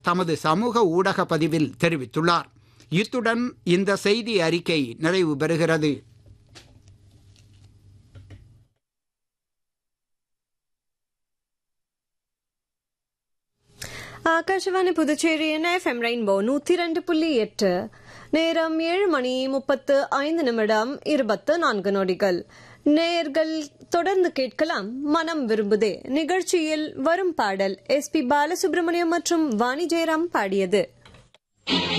தமது சமூக ஊடக பதிவில் தெரிவித்துள்ளார் இத்துடன் இந்த செய்தி அறிக்கை நிறைவு பெறுகிறது ஆகாஷவாணி புதுச்சேரியின் எஃப்எம் ரெயின்போ நூத்தி ரெண்டு புள்ளி எட்டு நேரம் ஏழு மணி முப்பத்து ஐந்து நிமிடம் இருபத்து நான்கு நொடிகள் நேயர்கள் தொடர்ந்து கேட்கலாம் மனம் விரும்புதே நிகழ்ச்சியில் வரும் பாடல் எஸ் பி பாலசுப்ரமணியம் மற்றும் வாணி ஜெயராம் பாடியது